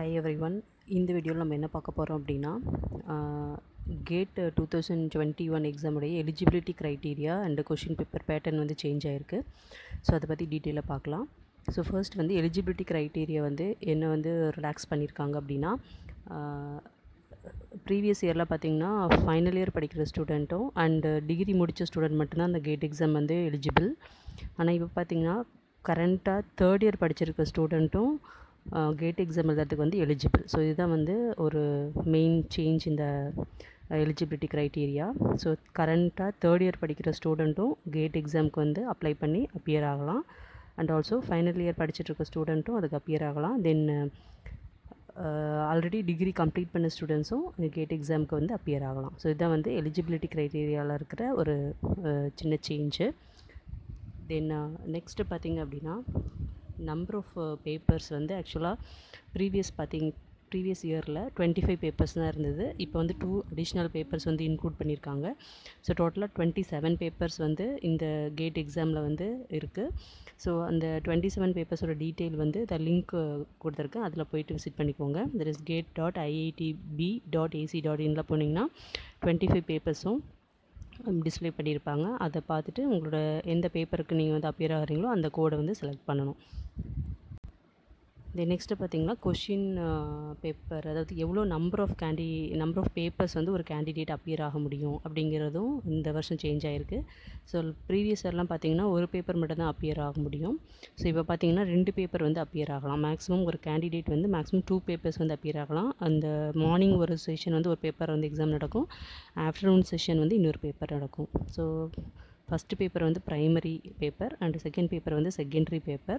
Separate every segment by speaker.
Speaker 1: Hi every one இந்த வீடியோவில் நம்ம என்ன பார்க்க போகிறோம் அப்படின்னா GATE two thousand twenty one எக்ஸாமுடைய eligibility criteria and question paper pattern வந்து சேஞ்ச் ஆகிருக்கு ஸோ அதை பற்றி டீட்டெயிலாக பார்க்கலாம் ஸோ ஃபர்ஸ்ட் வந்து எலிஜிபிலிட்டி க்ரைட்டீரியா வந்து என்ன வந்து ரிலாக்ஸ் பண்ணியிருக்காங்க அப்படின்னா ப்ரீவியஸ் இயரில் பார்த்தீங்கன்னா ஃபைனல் இயர் படிக்கிற ஸ்டூடெண்ட்டும் அண்டு டிகிரி முடித்த ஸ்டூடெண்ட் மட்டும்தான் அந்த கேட் எக்ஸாம் வந்து எலிஜிபிள் ஆனால் இப்போ பார்த்தீங்கன்னா கரண்ட்டாக தேர்ட் இயர் படிச்சிருக்க ஸ்டூடெண்ட்டும் கேட் எக்ஸாம் எழுதுறதுக்கு வந்து எலிஜிபிள் ஸோ இதுதான் வந்து ஒரு மெயின் சேஞ்ச் இந்த எலிஜிபிலிட்டி க்ரைட்டீரியா ஸோ கரண்ட்டாக தேர்ட் இயர் படிக்கிற ஸ்டூடெண்ட்டும் கேட் எக்ஸாமுக்கு வந்து அப்ளை பண்ணி அப்பியர் ஆகலாம் அண்ட் ஆல்சோ ஃபைனல் இயர் படிச்சுட்டு இருக்க ஸ்டூடெண்ட்டும் அதுக்கு அப்பியர் ஆகலாம் தென் ஆல்ரெடி டிகிரி கம்ப்ளீட் பண்ண ஸ்டூடெண்ட்ஸும் கேட் எக்ஸாமுக்கு வந்து அப்பியர் ஆகலாம் ஸோ இதுதான் வந்து எலிஜிபிலிட்டி க்ரைட்டீரியாவில் இருக்கிற ஒரு சின்ன சேஞ்சு தென் நெக்ஸ்ட்டு பார்த்திங்க அப்படின்னா நம்பர் ஆஃப் பேப்பர்ஸ் வந்து ஆக்சுவலாக ப்ரீவியஸ் பார்த்திங் ப்ரீவியஸ் இயரில் டுவெண்ட்டி ஃபைவ் பேப்பர்ஸ் தான் இருந்தது இப்போ வந்து டூ அடிஷ்னல் பேப்பர்ஸ் வந்து இன்க்ளூட் பண்ணியிருக்காங்க ஸோ டோட்டலாக டுவெண்ட்டி செவன் பேப்பர்ஸ் வந்து இந்த கேட் எக்ஸாமில் வந்து இருக்குது ஸோ அந்த டுவெண்ட்டி செவன் பேப்பர்ஸோட டீட்டெயில் வந்து இந்த லிங்க் கொடுத்துருக்கேன் அதில் போயிட்டு விசிட் பண்ணிக்கோங்க that is GATE dot IITB dot AC dot இனில் போனீங்கன்னா டுவெண்ட்டி ஃபைவ் பேப்பர்ஸும் டிஸ்பிளே பண்ணியிருப்பாங்க அதை பார்த்துட்டு உங்களோட எந்த பேப்பருக்கு நீங்கள் வந்து அப்பியர் ஆகிறீங்களோ அந்த கோடை வந்து செலக்ட் பண்ணணும் தென் நெக்ஸ்ட்டு பார்த்தீங்கன்னா கொஷின் பேப்பர் அதாவது எவ்வளோ நம்பர் ஆஃப் கேண்டி நம்பர் ஆஃப் பேப்பர்ஸ் வந்து ஒரு கேண்டிடேட் அப்பியர் ஆக முடியும் அப்படிங்கிறதும் இந்த வருஷம் சேஞ்ச் ஆகிருக்கு ஸோ ப்ரீவியஸ் இயர்லாம் பார்த்தீங்கன்னா ஒரு பேப்பர் மட்டும் தான் அப்பியர் ஆக முடியும் ஸோ இப்போ பார்த்தீங்கன்னா ரெண்டு பேப்பர் வந்து அப்பியர் ஆகலாம் மேக்ஸிமம் ஒரு கேண்டிடேட் வந்து மேக்ஸிமம் டூ பேப்பர்ஸ் வந்து அப்பியர் ஆகலாம் அந்த மார்னிங் ஒரு செஷன் வந்து ஒரு பேப்பர் வந்து எக்ஸாம் நடக்கும் ஆஃப்டர்நூன் செஷன் வந்து இன்னொரு பேப்பர் நடக்கும் ஸோ ஃபஸ்ட்டு பேப்பர் வந்து primary paper and second paper வந்து செகண்டரி பேப்பர்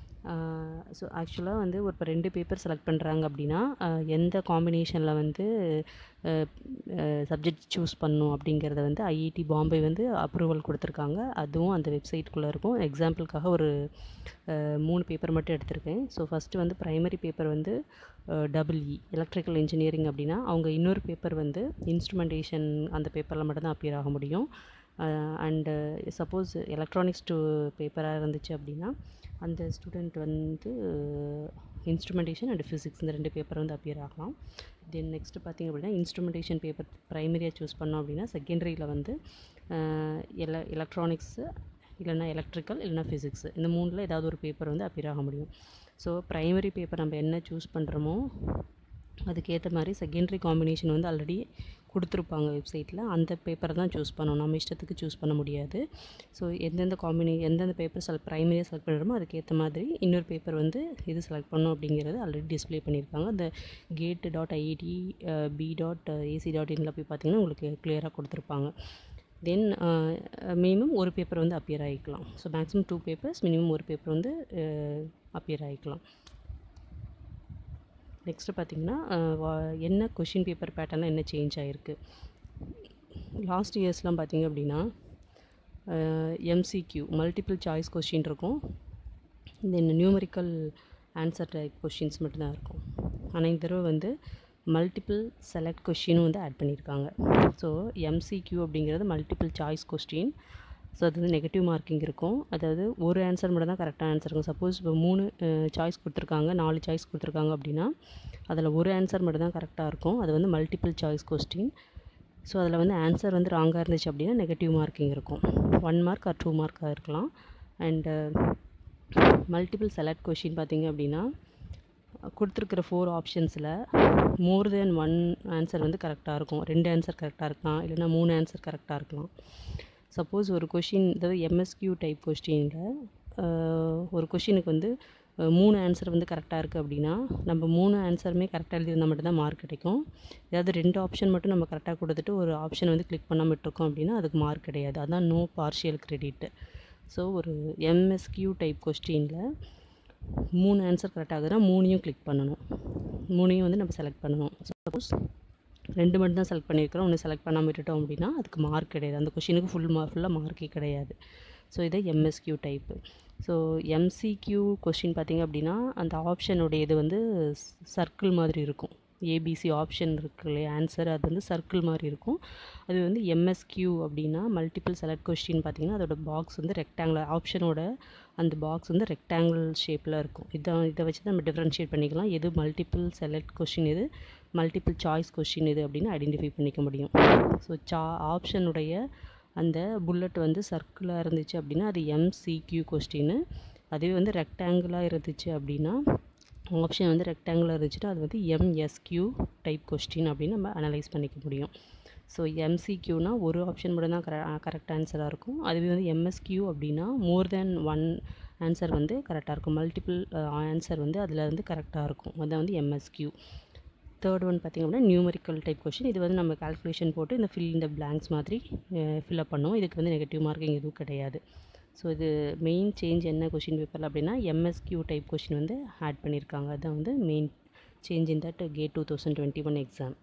Speaker 1: ஸோ ஆக்சுவலாக வந்து ஒரு இப்போ ரெண்டு பேப்பர் செலக்ட் பண்ணுறாங்க அப்படின்னா எந்த காம்பினேஷனில் வந்து சப்ஜெக்ட் சூஸ் பண்ணும் அப்படிங்கிறத வந்து ஐஐடி பாம்பே வந்து அப்ரூவல் கொடுத்துருக்காங்க அதுவும் அந்த வெப்சைட்குள்ளே இருக்கும் எக்ஸாம்பிளுக்காக ஒரு மூணு பேப்பர் மட்டும் எடுத்திருக்கேன் ஸோ ஃபஸ்ட்டு வந்து ப்ரைமரி பேப்பர் வந்து டபுள் இ எலக்ட்ரிக்கல் இன்ஜினியரிங் அப்படின்னா அவங்க இன்னொரு பேப்பர் வந்து இன்ஸ்ட்ருமெண்டேஷன் அந்த பேப்பரில் மட்டும்தான் அப்பியர் ஆக முடியும் அண்டு சப்போஸ் எலக்ட்ரானிக்ஸ் டூ பேப்பராக இருந்துச்சு அப்படின்னா அந்த ஸ்டூடெண்ட் வந்து இன்ஸ்ட்ருமெண்டேஷன் அண்ட் ஃபிசிக்ஸ் இந்த ரெண்டு பேப்பர் வந்து அப்பியர் ஆகலாம் தென் நெக்ஸ்ட்டு பார்த்திங்க அப்படின்னா இன்ஸ்ட்ருமெண்டேஷன் பேப்பர் ப்ரைமரியாக சூஸ் பண்ணோம் அப்படின்னா செகண்டரியில் வந்து எல எலக்ட்ரானிக்ஸு இல்லைனா எலக்ட்ரிக்கல் இல்லைனா ஃபிசிக்ஸ் இந்த மூணில் ஏதாவது ஒரு பேப்பர் வந்து அப்பியர் ஆக முடியும் ஸோ ப்ரைமரி பேப்பர் நம்ம என்ன சூஸ் பண்ணுறோமோ அதுக்கேற்ற மாதிரி செகண்டரி காம்பினேஷன் வந்து ஆல்ரெடி கொடுத்துருப்பாங்க வெப்சைட்டில் அந்த பேப்பரை தான் சூஸ் பண்ணணும் நம்ம இஷ்டத்துக்கு சூஸ் பண்ண முடியாது ஸோ எந்தெந்த காம்பினே எந்தெந்த பேப்பர் செலக்ட் ப்ரைமரியாக செலக்ட் பண்ணுறோமோ அதுக்கேற்ற மாதிரி இன்னொரு பேப்பர் வந்து இது செலக்ட் பண்ணணும் அப்படிங்கிறது ஆல்ரெடி டிஸ்பிளே பண்ணியிருக்காங்க அந்த GATE dot IIT B dot AC dot இனில் போய் பார்த்தீங்கன்னா உங்களுக்கு கிளியராக கொடுத்துருப்பாங்க தென் மினிமம் ஒரு பேப்பர் வந்து அப்பியர் ஆகிக்கலாம் so maximum two papers minimum ஒரு பேப்பர் வந்து அப்பியர் ஆகிக்கலாம் நெக்ஸ்ட்டு பார்த்திங்கன்னா என்ன கொஷின் பேப்பர் பேட்டர்னில் என்ன சேஞ்ச் ஆகிருக்கு லாஸ்ட் இயர்ஸ்லாம் பார்த்திங்க அப்படின்னா எம்சிக்யூ மல்டிபிள் சாய்ஸ் கொஷின் இருக்கும் then numerical answer type questions மட்டும்தான் இருக்கும் ஆனால் இந்த தடவை வந்து மல்டிபிள் செலக்ட் கொஷினும் வந்து ஆட் பண்ணியிருக்காங்க ஸோ எம்சிக்யூ அப்படிங்கிறது மல்டிபிள் சாய்ஸ் கொஸ்டின் ஸோ அது வந்து நெகட்டிவ் மார்க்கிங் இருக்கும் அதாவது ஒரு ஆன்சர் மட்டும் தான் கரெக்டாக ஆன்சர் இருக்கும் சப்போஸ் இப்போ மூணு சாய்ஸ் கொடுத்துருக்காங்க நாலு சாய்ஸ் கொடுத்துருக்காங்க அப்படின்னா அதில் ஒரு ஆன்சர் மட்டும் தான் கரெக்டாக இருக்கும் அது வந்து மல்டிபிள் சாய்ஸ் கொஸ்டின் ஸோ அதில் வந்து ஆன்சர் வந்து ராங்காக இருந்துச்சு அப்படின்னா நெகட்டிவ் மார்க்கிங் இருக்கும் ஒன் மார்க் ஆர் டூ மார்க்காக இருக்கலாம் அண்டு மல்டிபிள் செலக்ட் கொஷின் பார்த்திங்க அப்படின்னா கொடுத்துருக்குற ஃபோர் ஆப்ஷன்ஸில் மோர் தென் ஒன் ஆன்சர் வந்து கரெக்டாக இருக்கும் ரெண்டு ஆன்சர் கரெக்டாக இருக்கலாம் இல்லைனா மூணு ஆன்சர் கரெக்டாக இருக்கலாம் சப்போஸ் ஒரு கொஷின் அதாவது எம்எஸ்கியூ டைப் கொஸ்டினில் ஒரு கொஷினுக்கு வந்து மூணு ஆன்சர் வந்து கரெக்டாக இருக்குது அப்படின்னா நம்ம மூணு ஆன்சருமே கரெக்டாக எழுதியிருந்தால் மட்டும்தான் மார்க் கிடைக்கும் ஏதாவது ரெண்டு ஆப்ஷன் மட்டும் நம்ம கரெக்டாக கொடுத்துட்டு ஒரு ஆப்ஷன் வந்து கிளிக் பண்ணாமல் விட்டுருக்கோம் அப்படின்னா அதுக்கு மார்க் கிடையாது அதான் நோ பார்ஷியல் கிரெடிட் ஸோ ஒரு எம்எஸ்கியூ டைப் கொஸ்டினில் மூணு ஆன்சர் கரெக்டாக ஆகுதுன்னா மூணையும் கிளிக் பண்ணணும் மூணையும் வந்து நம்ம செலக்ட் பண்ணணும் சப்போஸ் ரெண்டு மட்டும் தான் செலக்ட் பண்ணியிருக்கிறோம் ஒன்று செலக்ட் பண்ணாமல் விட்டுட்டோம் அப்படின்னா அதுக்கு மார்க் கிடையாது அந்த கொஷினுக்கு ஃபுல் மார்க் ஃபுல்லாக மார்க்கே கிடையாது ஸோ இதை MSQ type so MCQ question பார்த்திங்க அப்படின்னா அந்த ஆப்ஷனுடைய இது வந்து சர்க்கிள் மாதிரி இருக்கும் ஏபிசி ஆப்ஷன் இருக்கு இல்லையா ஆன்சர் அது வந்து சர்க்கிள் மாதிரி இருக்கும் அது வந்து எம்எஸ்கியூ அப்படின்னா மல்டிபிள் செலக்ட் கொஸ்டின் பார்த்தீங்கன்னா அதோட பாக்ஸ் வந்து ரெக்டாங்குலர் ஆப்ஷனோட அந்த பாக்ஸ் வந்து ரெக்டாங்கிள் ஷேப்பில் இருக்கும் இதை இதை வச்சு நம்ம டிஃப்ரென்ஷியேட் பண்ணிக்கலாம் எது மல்டிபிள் செலக்ட் கொஸ்டின் எது மல்டிபிள் சாய்ஸ் கொஸ்டின் எது அப்படின்னு ஐடென்டிஃபை பண்ணிக்க முடியும் ஸோ சா ஆப்ஷனுடைய அந்த புல்லட் வந்து சர்க்கிளாக இருந்துச்சு அப்படின்னா அது எம்சிக்யூ கொஸ்டின்னு அதுவே வந்து ரெக்டாங்கிளாக இருந்துச்சு அப்படின்னா ஆப்ஷன் வந்து ரெக்டாங்குலர் இருந்துச்சுன்னா அது வந்து எம்எஸ்கியூ டைப் கொஸ்டின் அப்படின்னு நம்ம அனலைஸ் பண்ணிக்க முடியும் ஸோ எம்சிக்யூனா ஒரு ஆப்ஷன் மட்டும் தான் கர கரெக்ட் ஆன்சராக இருக்கும் அதுவே வந்து எம்எஸ்கியூ அப்படின்னா மோர் தேன் ஒன் ஆன்சர் வந்து கரெக்டாக இருக்கும் மல்டிபிள் ஆன்சர் வந்து அதில் வந்து கரெக்டாக இருக்கும் அதான் வந்து எம்எஸ்கியூ தேர்ட் ஒன் பார்த்திங்க அப்படின்னா நியூமரிக்கல் டைப் கொஷின் இது வந்து நம்ம கால்குலேஷன் போட்டு இந்த ஃபில் இந்த பிளாங்க்ஸ் மாதிரி ஃபில்அப் பண்ணுவோம் இதுக்கு வந்து நெகட்டிவ் மார்க்கிங் எதுவும் கிடையாது ஸோ இது மெயின் சேஞ்ச் என்ன கொஷின் பேப்பரில் அப்படின்னா எம்எஸ்கியூ டைப் கொஷின் வந்து ஆட் பண்ணியிருக்காங்க அதுதான் வந்து main change in that GATE two thousand twenty one exam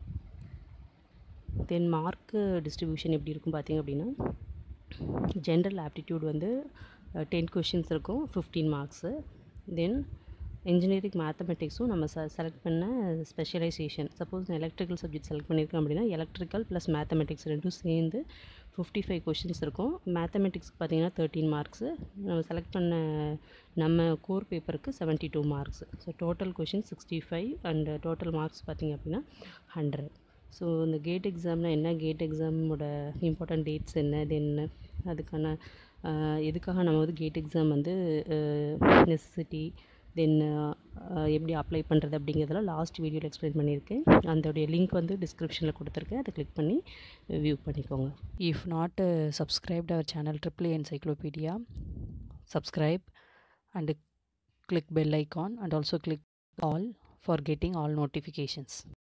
Speaker 1: then mark distribution எப்படி இருக்கும் பார்த்திங்க அப்படின்னா ஜென்ரல் ஆப்டிடியூட் வந்து டென் கொஷின்ஸ் இருக்கும் ஃபிஃப்டீன் மார்க்ஸு தென் இன்ஜினியரிங் மேத்தமெட்டிக்ஸும் நம்ம செ செலக்ட் பண்ண ஸ்பெஷலைசேஷன் சப்போஸ் நான் எலக்ட்ரிக்கல் சப்ஜெக்ட் செலக்ட் பண்ணியிருக்கேன் அப்படின்னா எலக்ட்ரிக்கல் ப்ளஸ் மேத்தமெட்டிக்ஸ் ரெண்டும் சேர்ந்து ஃபிஃப்டி ஃபைவ் கொஷின்ஸ் இருக்கும் மேத்தமெட்டிக்ஸ்க்கு பார்த்தீங்கன்னா தேர்ட்டீன் மார்க்ஸு நம்ம செலக்ட் பண்ண நம்ம கோர் பேப்பருக்கு seventy two marks so total question sixty five and total marks பார்த்திங்க அப்படின்னா ஹண்ட்ரட் ஸோ இந்த கேட் எக்ஸாம்னால் என்ன கேட் எக்ஸாமோட இம்பார்ட்டன்ட் டேட்ஸ் என்ன இது என்ன அதுக்கான எதுக்காக நம்ம வந்து கேட் எக்ஸாம் வந்து நெசசிட்டி தென் எப்படி அப்ளை பண்ணுறது அப்படிங்கிறதெல்லாம் லாஸ்ட் வீடியோவில் எக்ஸ்பிளைன் பண்ணியிருக்கேன் அதோடைய லிங்க் வந்து டிஸ்கிரிப்ஷனில் கொடுத்துருக்கேன் அதை கிளிக் பண்ணி வியூ பண்ணிக்கோங்க
Speaker 2: If not uh, subscribed our channel Triple A Encyclopedia, subscribe and click bell icon and also click all for getting all notifications.